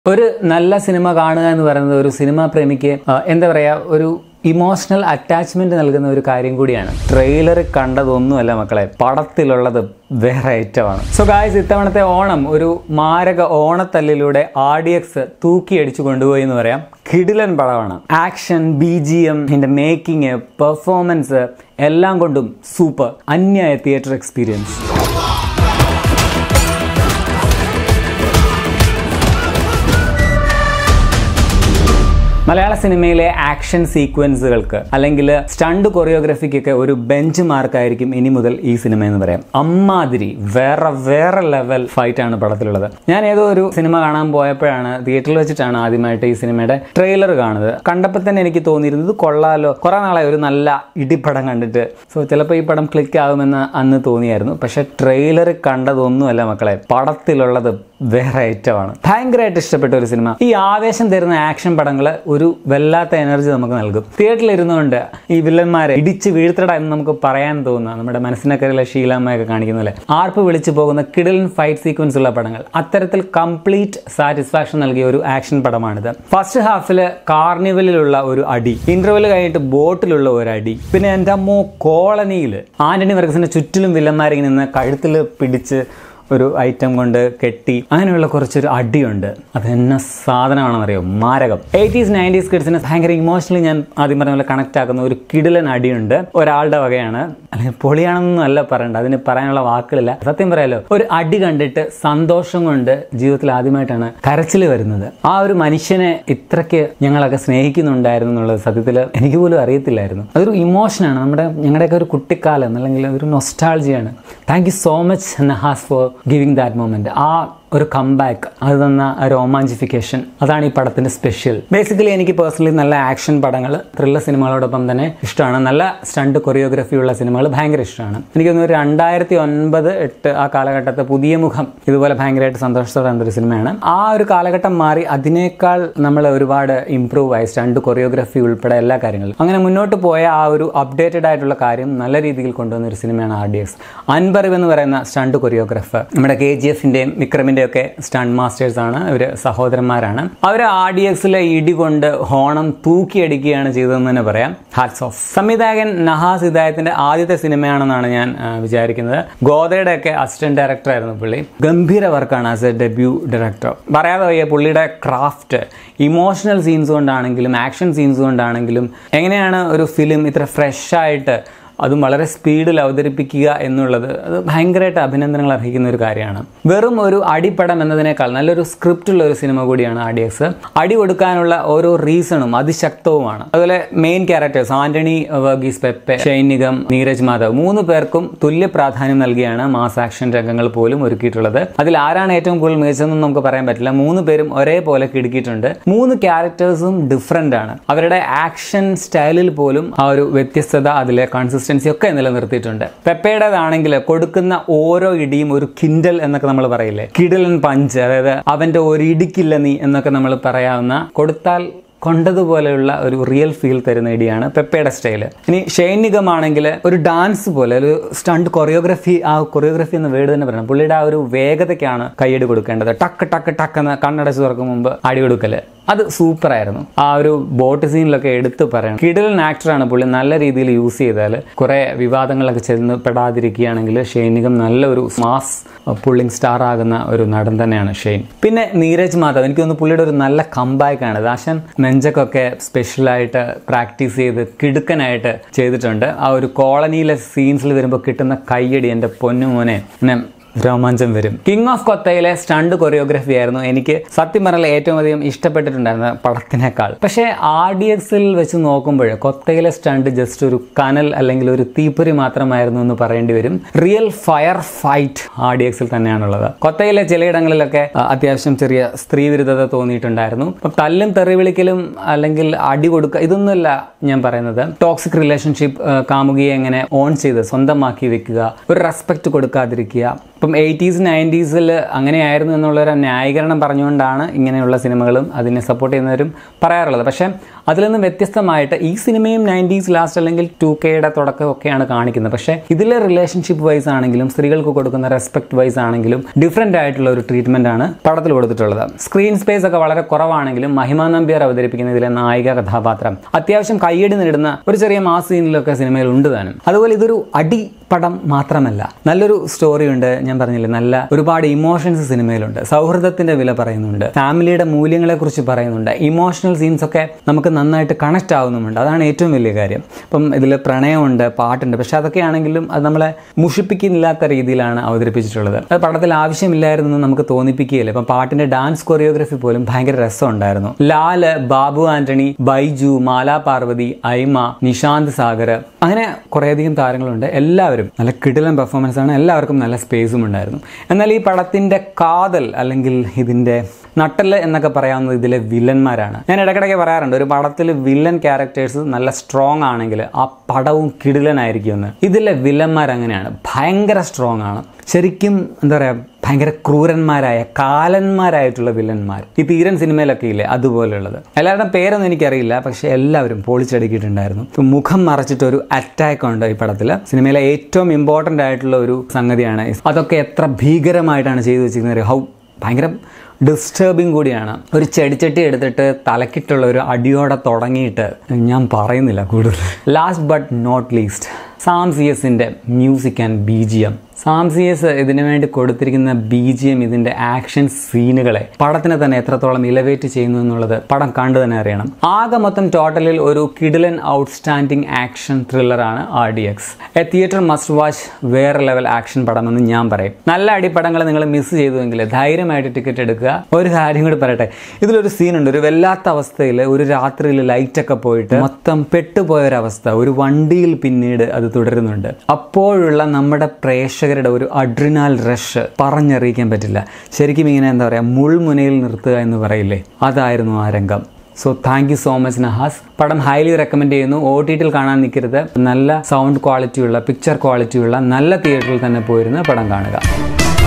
ഒരു നല്ല സിനിമ കാണുക എന്ന് പറയുന്നത് ഒരു സിനിമാ പ്രേമിക്ക് ആ, എന്താ പറയാ ഒരു ഇമോഷണൽ അറ്റാച്ച്മെന്റ് നൽകുന്ന ഒരു കാര്യം കൂടിയാണ് ട്രെയിലർ കണ്ടതൊന്നുമല്ല മക്കളെ പടത്തിലുള്ളത് വേറെ ഐറ്റമാണ് സോ ഗായ്സ് ഇത്തവണത്തെ ഓണം ഒരു മാരക ഓണത്തല്ലിലൂടെ ആഡിയക്സ് തൂക്കിയടിച്ചു കൊണ്ടുപോയി എന്ന് പറയാം കിടിലൻ പടമാണ് ആക്ഷൻ ബി ജി എം ഇതിന്റെ മേക്കിംഗ് പെർഫോമൻസ് എല്ലാം കൊണ്ടും സൂപ്പർ അന്യായ തിയേറ്റർ എക്സ്പീരിയൻസ് മലയാള സിനിമയിലെ ആക്ഷൻ സീക്വൻസുകൾക്ക് അല്ലെങ്കിൽ സ്റ്റണ്ട് കൊറിയോഗ്രഫിക്കൊക്കെ ഒരു ബെഞ്ച് മാർക്കായിരിക്കും ഇനി മുതൽ ഈ സിനിമ എന്ന് പറയാം അമ്മാതിരി വേറെ വേറെ ലെവൽ ഫൈറ്റ് ആണ് പടത്തിലുള്ളത് ഞാൻ ഏതോ ഒരു സിനിമ കാണാൻ പോയപ്പോഴാണ് തിയേറ്ററിൽ വെച്ചിട്ടാണ് ആദ്യമായിട്ട് ഈ സിനിമയുടെ ട്രെയിലർ കാണുന്നത് കണ്ടപ്പോൾ തന്നെ എനിക്ക് തോന്നിയിരുന്നത് ഇത് കൊള്ളാലോ കുറെ നാളെ ഒരു നല്ല ഇടിപ്പടം കണ്ടിട്ട് സോ ചിലപ്പോൾ ഈ പടം ക്ലിക്ക് ആകുമെന്ന് അന്ന് തോന്നിയായിരുന്നു പക്ഷെ ട്രെയിലർ കണ്ടതൊന്നുമല്ല മക്കളെ പടത്തിലുള്ളത് വേറെ ഐറ്റമാണ് ഭയങ്കരമായിട്ട് ഇഷ്ടപ്പെട്ട ഒരു സിനിമ ഈ ആവേശം തരുന്ന ആക്ഷൻ പടങ്ങൾ ഒരു വല്ലാത്ത എനർജി നമുക്ക് നൽകും തിയേറ്ററിൽ ഇരുന്നുകൊണ്ട് ഈ വില്ലന്മാരെ ഇടിച്ച് വീഴ്ത്തട എന്ന് നമുക്ക് പറയാൻ തോന്നുന്ന നമ്മുടെ മനസ്സിനക്കരയിലെ ശീലാമ്മയൊക്കെ കാണിക്കുന്ന പോലെ ആർപ്പ് വിളിച്ചു പോകുന്ന കിടലൻ ഫൈറ്റ് സീക്വൻസ് ഉള്ള പടങ്ങൾ അത്തരത്തിൽ കംപ്ലീറ്റ് സാറ്റിസ്ഫാക്ഷൻ നൽകിയ ഒരു ആക്ഷൻ പടമാണിത് ഫസ്റ്റ് ഹാഫിൽ കാർണിവലിലുള്ള ഒരു അടി ഇന്റർവെൽ കഴിഞ്ഞിട്ട് ബോട്ടിലുള്ള ഒരു അടി പിന്നെ എൻ്റെ അമ്മോ കോളനിയിൽ ആന്റണി വർഗസിന്റെ ചുറ്റിലും വില്ലന്മാരിങ്ങനെ നിന്ന് കഴുത്തിൽ പിടിച്ച് ഒരു ഐറ്റം കൊണ്ട് കെട്ടി അങ്ങനെയുള്ള കുറച്ചൊരു അടിയുണ്ട് അത് എന്ന സാധനമാണെന്നറിയോ മാരകം എയ്റ്റീസ് നയൻറ്റീസ് കിഡ്സിനെ ഭയങ്കര ഇമോഷണലി ഞാൻ ആദ്യം പറഞ്ഞ പോലെ കണക്ട് ആക്കുന്ന ഒരു കിടിലൻ അടിയുണ്ട് ഒരാളുടെ വകയാണ് അല്ലെങ്കിൽ പൊളിയാണെന്നൊന്നും അല്ല പറയണ്ട അതിന് പറയാനുള്ള വാക്കുകളില്ല സത്യം പറയാലോ ഒരു അടി കണ്ടിട്ട് സന്തോഷം കൊണ്ട് ജീവിതത്തിൽ ആദ്യമായിട്ടാണ് കരച്ചിൽ വരുന്നത് ആ ഒരു മനുഷ്യനെ ഇത്രയ്ക്ക് ഞങ്ങളൊക്കെ സ്നേഹിക്കുന്നുണ്ടായിരുന്നു എന്നുള്ളത് സത്യത്തിൽ എനിക്ക് പോലും അറിയത്തില്ലായിരുന്നു അതൊരു ഇമോഷനാണ് നമ്മുടെ ഞങ്ങളുടെയൊക്കെ ഒരു കുട്ടിക്കാലം അല്ലെങ്കിൽ ഒരു നൊസ്റ്റാൾജിയാണ് thank you so much Nahas for giving that moment ആ ഒരു കംബാക്ക് അത് തന്ന റോമാഞ്ചിഫിക്കേഷൻ അതാണ് ഈ പടത്തിന്റെ സ്പെഷ്യൽ ബേസിക്കലി എനിക്ക് പേഴ്സണലി നല്ല ആക്ഷൻ പടങ്ങൾ ത്രില്ലർ സിനിമകളോടൊപ്പം തന്നെ ഇഷ്ടമാണ് നല്ല സ്റ്റണ്ട് കൊറിയോഗ്രഫി ഉള്ള സിനിമകൾ ഭയങ്കര ഇഷ്ടമാണ് എനിക്ക് തോന്നുന്നു ഒരു രണ്ടായിരത്തി ഒൻപത് എട്ട് ആ കാലഘട്ടത്തെ പുതിയ മുഖം ഇതുപോലെ ഭയങ്കരമായിട്ട് സന്തോഷത്തോടെ കണ്ടൊരു സിനിമയാണ് ആ ഒരു കാലഘട്ടം മാറി അതിനേക്കാൾ നമ്മൾ ഒരുപാട് ഇംപ്രൂവ് ആയി സ്റ്റണ്ട് കൊറിയോഗ്രഫി ഉൾപ്പെടെ എല്ലാ കാര്യങ്ങളും അങ്ങനെ മുന്നോട്ട് പോയ ആ ഒരു അപ്ഡേറ്റഡ് ആയിട്ടുള്ള കാര്യം നല്ല രീതിയിൽ കൊണ്ടുവന്ന ഒരു സിനിമയാണ് ആർ ഡി എക്സ് അൻബറിവ് എന്ന് പറയുന്ന സ്റ്റണ്ട് കൊറിയോഗ്രഫർ നമ്മുടെ കെ ജി എഫിന്റെയും വിക്രമിന്റെ ഒക്കെ സ്റ്റണ്ട് മാസ്റ്റേഴ്സ് ആണ് ഇവര് സഹോദരന്മാരാണ് അവർ ആർ ഡി എക്സിലെ ഇടി കൊണ്ട് ഹോണം തൂക്കിയടിക്കുകയാണ് ചെയ്തതെന്ന് തന്നെ പറയാം ഹാറ്റ്സ് ഓഫ് സംവിധായകൻ നഹാസ് ഹിദായത്തിന്റെ ആദ്യത്തെ സിനിമയാണെന്നാണ് ഞാൻ ആ, വിചാരിക്കുന്നത് ഗോദയുടെ ഒക്കെ അസിസ്റ്റന്റ് ഡയറക്ടർ ആയിരുന്നു പുള്ളി ഗംഭീര വർക്കാണ് ആസ് എ ഡെബ്യൂ ഡയറക്ടർ പറയാതെ വയ്യ പുള്ളിയുടെ ക്രാഫ്റ്റ് ഇമോഷണൽ സീൻസ് കൊണ്ടാണെങ്കിലും ആക്ഷൻ സീൻസ് കൊണ്ടാണെങ്കിലും എങ്ങനെയാണ് ഒരു ഫിലിം ഇത്ര ഫ്രഷ് ആയിട്ട് അതും വളരെ സ്പീഡിൽ അവതരിപ്പിക്കുക എന്നുള്ളത് അത് ഭയങ്കരമായിട്ട് അഭിനന്ദനങ്ങൾ അർഹിക്കുന്ന ഒരു കാര്യമാണ് വെറും ഒരു അടിപ്പടം എന്നതിനേക്കാൾ നല്ലൊരു സ്ക്രിപ്റ്റ് ഉള്ള ഒരു സിനിമ കൂടിയാണ് ആഡിയക്സ് അടി കൊടുക്കാനുള്ള ഓരോ റീസണും അതിശക്തവുമാണ് അതുപോലെ മെയിൻ ക്യാരക്ടേഴ്സ് ആന്റണി വർഗീസ് പെപ്പെ ഷൈനികം നീരജ് മാധവ് മൂന്ന് പേർക്കും തുല്യ പ്രാധാന്യം നൽകിയാണ് മാസ് ആക്ഷൻ രംഗങ്ങൾ പോലും ഒരുക്കിയിട്ടുള്ളത് അതിൽ ആരാണ് ഏറ്റവും കൂടുതൽ മികച്ചതെന്ന് നമുക്ക് പറയാൻ പറ്റില്ല മൂന്ന് പേരും ഒരേപോലെ കിടുക്കിയിട്ടുണ്ട് മൂന്ന് ക്യാരക്ടേഴ്സും ഡിഫറെന്റ് ആണ് അവരുടെ ആക്ഷൻ സ്റ്റൈലിൽ പോലും ആ ഒരു വ്യത്യസ്തത അതിലെ കൺസിസ്റ്റൻസി ഒക്കെ നിലനിർത്തിയിട്ടുണ്ട് പെപ്പയുടേതാണെങ്കിൽ കൊടുക്കുന്ന ഓരോ ഇടിയും ഒരു കിൻഡൽ എന്നൊക്കെ നമ്മൾ പറയില്ലേ കിടലൻ പഞ്ച് അതായത് അവന്റെ ഒരു ഇടിക്കില്ല നീ എന്നൊക്കെ നമ്മൾ പറയാവുന്ന കൊടുത്താൽ കൊണ്ടതുപോലെയുള്ള ഒരു റിയൽ ഫീൽ തരുന്ന ഇടിയാണ് പെപ്പയുടെ സ്റ്റൈല് ഇനി ഷൈനികമാണെങ്കിൽ ഒരു ഡാൻസ് പോലെ ഒരു സ്റ്റണ്ട് കൊറിയോഗ്രഫി ആ കൊറിയോഗ്രഫി എന്ന വേർഡ് തന്നെ പറയണം പുള്ളിയുടെ ആ ഒരു വേഗതയ്ക്കാണ് കൈയടി കൊടുക്കേണ്ടത് ടക്ക് ടക്ക് ടക്ക് എന്ന് കണ്ണടച്ച് തുറക്കും മുമ്പ് അടി കൊടുക്കല് അത് സൂപ്പർ ആയിരുന്നു ആ ഒരു ബോട്ട് സീനിലൊക്കെ എടുത്തു പറയണം കിടലൻ ആക്ടറാണ് പുള്ളി നല്ല രീതിയിൽ യൂസ് ചെയ്താൽ കുറെ വിവാദങ്ങളൊക്കെ ചെന്ന് പെടാതിരിക്കുകയാണെങ്കിൽ ഷൈനികം നല്ലൊരു മാസ് പുള്ളിങ് സ്റ്റാർ ആകുന്ന ഒരു നടൻ തന്നെയാണ് ഷെയ്ൻ പിന്നെ നീരജ് മാധവ് എനിക്ക് തോന്നുന്നു പുള്ളിയുടെ ഒരു നല്ല കമ്പാക്ക് ആണ് ദാശൻ നെഞ്ചക്കൊക്കെ സ്പെഷ്യലായിട്ട് പ്രാക്ടീസ് ചെയ്ത് കിടുക്കനായിട്ട് ചെയ്തിട്ടുണ്ട് ആ ഒരു കോളനിയിലെ സീൻസിൽ വരുമ്പോൾ കിട്ടുന്ന കയ്യടി എൻ്റെ പൊന്നുമോനെ എന്നെ രോമാഞ്ചം വരും കിങ് ഓഫ് കൊത്തയിലെ സ്റ്റണ്ട് കൊറിയോഗ്രഫി ആയിരുന്നു എനിക്ക് സത്യം പറഞ്ഞാൽ ഏറ്റവും അധികം ഇഷ്ടപ്പെട്ടിട്ടുണ്ടായിരുന്ന പടത്തിനേക്കാൾ പക്ഷേ ആർ ഡി എക്സിൽ വെച്ച് നോക്കുമ്പോൾ കൊത്തയിലെ സ്റ്റണ്ട് ജസ്റ്റ് ഒരു കനൽ അല്ലെങ്കിൽ ഒരു തീപ്പൊരി മാത്രമായിരുന്നു എന്ന് പറയേണ്ടി വരും real fire fight R D എക്സിൽ തന്നെയാണുള്ളത് കൊത്തയിലെ ചിലയിടങ്ങളിലൊക്കെ ആ, അത്യാവശ്യം ചെറിയ സ്ത്രീ വിരുദ്ധത തോന്നിയിട്ടുണ്ടായിരുന്നു അപ്പം തല്ലും തെറി വിളിക്കലും അല്ലെങ്കിൽ അടി കൊടുക്കുക ഇതൊന്നുമല്ല ഞാൻ പറയുന്നത് ടോക്സിക് റിലേഷൻഷിപ്പ് കാമുകിയെ എങ്ങനെ ഓൺ ചെയ്ത് സ്വന്തമാക്കി വെക്കുക ഒരു റെസ്പെക്ട് കൊടുക്കാതിരിക്കുക ഇപ്പം എയ്റ്റീസ് നയൻറ്റീസിൽ അങ്ങനെയായിരുന്നു എന്നുള്ളൊരു ന്യായീകരണം പറഞ്ഞുകൊണ്ടാണ് ഇങ്ങനെയുള്ള സിനിമകളും അതിനെ സപ്പോർട്ട് ചെയ്യുന്നവരും പറയാറുള്ളത് പക്ഷേ അതിൽ നിന്ന് വ്യത്യസ്തമായിട്ട് ഈ സിനിമയും നയൻറ്റീസ് ലാസ്റ്റ് അല്ലെങ്കിൽ ടു കെയുടെ തുടക്കം ഒക്കെയാണ് കാണിക്കുന്നത് പക്ഷേ ഇതിലെ റിലേഷൻഷിപ്പ് വൈസ് ആണെങ്കിലും സ്ത്രീകൾക്ക് കൊടുക്കുന്ന റെസ്പെക്ട് വൈസ് ആണെങ്കിലും ഡിഫറെൻ്റ് ആയിട്ടുള്ള ഒരു ട്രീറ്റ്മെന്റ് ആണ് പടത്തിൽ കൊടുത്തിട്ടുള്ളത് സ്ക്രീൻ സ്പേസ് ഒക്കെ വളരെ കുറവാണെങ്കിലും മഹിമ നമ്പ്യാർ അവതരിപ്പിക്കുന്ന ഇതിലെ നായിക കഥാപാത്രം അത്യാവശ്യം കയ്യടി നേടുന്ന ഒരു ചെറിയ മാസ് സീനിലൊക്കെ സിനിമയിൽ ഉണ്ട് താനും അതുപോലെ ഇതൊരു അടി പടം മാത്രമല്ല നല്ലൊരു സ്റ്റോറി ഉണ്ട് ഞാൻ പറഞ്ഞില്ലേ നല്ല ഒരുപാട് ഇമോഷൻസ് സിനിമയിലുണ്ട് സൗഹൃദത്തിന്റെ വില പറയുന്നുണ്ട് ഫാമിലിയുടെ മൂല്യങ്ങളെ കുറിച്ച് പറയുന്നുണ്ട് ഇമോഷണൽ സീൻസ് ഒക്കെ നമുക്ക് നന്നായിട്ട് കണക്ട് ആവുന്നുമുണ്ട് അതാണ് ഏറ്റവും വലിയ കാര്യം ഇപ്പം ഇതിൽ പ്രണയമുണ്ട് പാട്ടുണ്ട് പക്ഷെ അതൊക്കെയാണെങ്കിലും അത് നമ്മളെ മുഷിപ്പിക്കുന്നില്ലാത്ത രീതിയിലാണ് അവതരിപ്പിച്ചിട്ടുള്ളത് അത് പടത്തിൽ ആവശ്യമില്ലായിരുന്നു എന്ന് നമുക്ക് തോന്നിപ്പിക്കുകയില്ല ഇപ്പം പാട്ടിന്റെ ഡാൻസ് കൊറിയോഗ്രഫി പോലും ഭയങ്കര രസമുണ്ടായിരുന്നു ലാല് ബാബു ആന്റണി ബൈജു മാലാ പാർവതി ഐമ നിശാന്ത് സാഗർ അങ്ങനെ കുറേയധികം താരങ്ങളുണ്ട് എല്ലാവരും നല്ല കിടിലൻ പെർഫോമൻസ് ആണ് എല്ലാവർക്കും നല്ല സ്പേസും ഉണ്ടായിരുന്നു എന്നാൽ ഈ പടത്തിന്റെ കാതൽ അല്ലെങ്കിൽ ഇതിന്റെ നട്ടല് എന്നൊക്കെ പറയാവുന്നത് ഇതിലെ വില്ലന്മാരാണ് ഞാൻ ഇടയ്ക്കിടയ്ക്ക് പറയാറുണ്ട് ഒരു പടത്തിൽ വില്ലൻ ക്യാരക്ടേഴ്സ് നല്ല സ്ട്രോങ് ആണെങ്കിൽ ആ പടവും കിടിലനായിരിക്കും എന്ന് ഇതിലെ വില്ലന്മാർ അങ്ങനെയാണ് ഭയങ്കര സ്ട്രോങ് ആണ് ശരിക്കും എന്താ പറയുക ഭയങ്കര ക്രൂരന്മാരായ കാലന്മാരായിട്ടുള്ള വില്ലന്മാർ ഈ തീരൻ സിനിമയിലൊക്കെ ഇല്ലേ അതുപോലെയുള്ളത് എല്ലാവരുടെയും പേരൊന്നും എനിക്കറിയില്ല പക്ഷെ എല്ലാവരും പൊളിച്ചടുക്കിയിട്ടുണ്ടായിരുന്നു ഇപ്പം മുഖം മറച്ചിട്ട് ഒരു അറ്റാക്ക് ഉണ്ട് ഈ പടത്തിൽ സിനിമയിലെ ഏറ്റവും ഇമ്പോർട്ടൻ്റ് ആയിട്ടുള്ള ഒരു സംഗതിയാണ് അതൊക്കെ എത്ര ഭീകരമായിട്ടാണ് ചെയ്തു വെച്ചിരിക്കുന്നത് ഹൗ ഭയങ്കര ഡിസ്റ്റർബിങ് കൂടിയാണ് ഒരു ചെടിച്ചട്ടി എടുത്തിട്ട് തലക്കിട്ടുള്ള ഒരു അടിയോടെ തുടങ്ങിയിട്ട് ഞാൻ പറയുന്നില്ല കൂടുതൽ last but not least Sam C എസിൻ്റെ music and B G M Sam C S ഇതിനു വേണ്ടി കൊടുത്തിരിക്കുന്ന ബി ജി എം ഇതിൻ്റെ ആക്ഷൻ സീനുകളെ പടത്തിനെ തന്നെ എത്രത്തോളം ഇലവേറ്റ് ചെയ്യുന്നു എന്നുള്ളത് പടം കണ്ടു തന്നെ അറിയണം ആകെ മൊത്തം ടോട്ടലിൽ ഒരു കിഡിലൻ ഔട്ട്സ്റ്റാൻഡിംഗ് ആക്ഷൻ ത്രില്ലറാണ് R D X a theatre must watch വേറെ ലെവൽ ആക്ഷൻ പടമെന്ന് ഞാൻ പറയും നല്ല അടിപ്പടങ്ങൾ നിങ്ങൾ മിസ് ചെയ്തുവെങ്കിൽ ധൈര്യമായിട്ട് ടിക്കറ്റ് എടുക്കുക ഒരു കാര്യം കൂടി പറയട്ടെ ഇതിലൊരു സീനുണ്ട് ഒരു വല്ലാത്ത അവസ്ഥയിൽ ഒരു രാത്രിയിൽ ലൈറ്റൊക്കെ പോയിട്ട് മൊത്തം പെട്ടുപോയൊരവസ്ഥ ഒരു വണ്ടിയിൽ പിന്നീട് അത് തുടരുന്നുണ്ട് അപ്പോഴുള്ള നമ്മുടെ പ്രേക്ഷകരുടെ ഒരു അഡ്രിനാൽ റഷ് പറഞ്ഞറിയിക്കാൻ പറ്റില്ല ശരിക്കും ഇങ്ങനെ എന്താ പറയുക മുൾമുനയിൽ നിർത്തുക എന്ന് പറയില്ലേ അതായിരുന്നു ആ രംഗം so thank you so much Nahas പടം ഹൈലി റെക്കമെൻഡ് ചെയ്യുന്നു ഒ ടി ടിയിൽ കാണാൻ നിൽക്കരുത് നല്ല സൗണ്ട് ക്വാളിറ്റിയുള്ള പിക്ചർ ക്വാളിറ്റിയുള്ള നല്ല തിയേറ്ററിൽ തന്നെ പോയിരുന്ന് പടം കാണുക